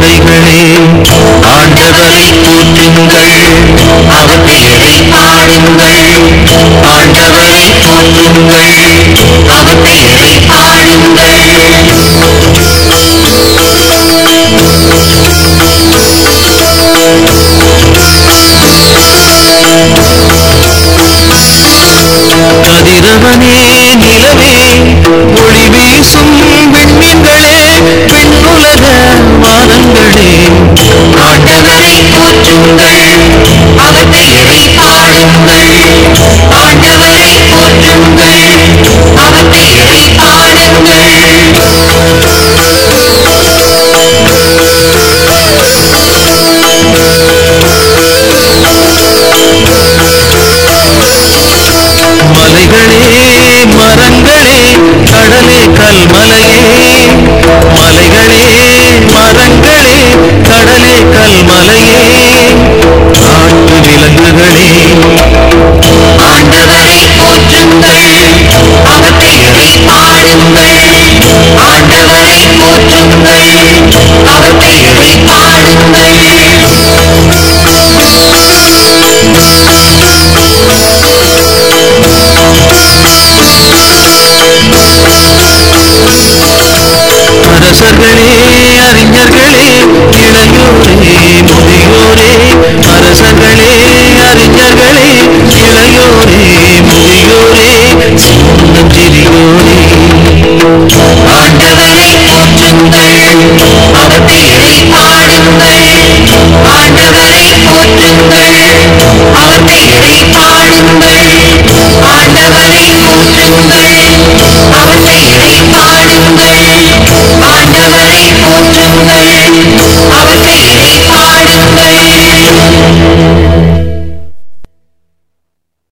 மலைகளே ஆண்டவரை போற்றுங்கள் அவர் பெயரை பாடுங்கள் ஆண்டவரை போற்றுங்கள் அவர் பெயரை பாடுங்கள் கதிரவனே நிலவே ஒளி வீசும் விண்மீன்களே விண்ணுலக வானங்களே ஆண்டவரை போற்றுங்கள் அவர் பெயரை பாடுங்கள் ஆண்டவரை போற்றுங்கள் அவர் பெயரை பாடுங்கள் மலைகளே மரங்களே கடலே கல்மலையே மலைகளே மரங்களே கடலே கல்மலையே காட்டு விலங்குகளே ஆண்டவரை போற்றுங்கள் அவர் பெயரை பாடுங்கள் ஆண்டவரை போற்றுங்கள் அவர் பெயரை பாடுங்கள் அரசர்களே அறிஞர்களே இளையோரே முதியோரே அரசர்களே அறிஞர்களே இளையோரே முதியோரே சின்னம் சிறியோரே ஆண்டவரை போற்றுங்கள் அவர் பெயரை பாடுங்கள் ஆண்டவரை போற்றுங்கள் அவர் பெயரை பாடுங்கள் ஆண்டவரை போற்றுங்கள் அவர் பெயரை பாடுங்கள் ஆண்டவரை போற்றுங்கள் அவர் பெயரை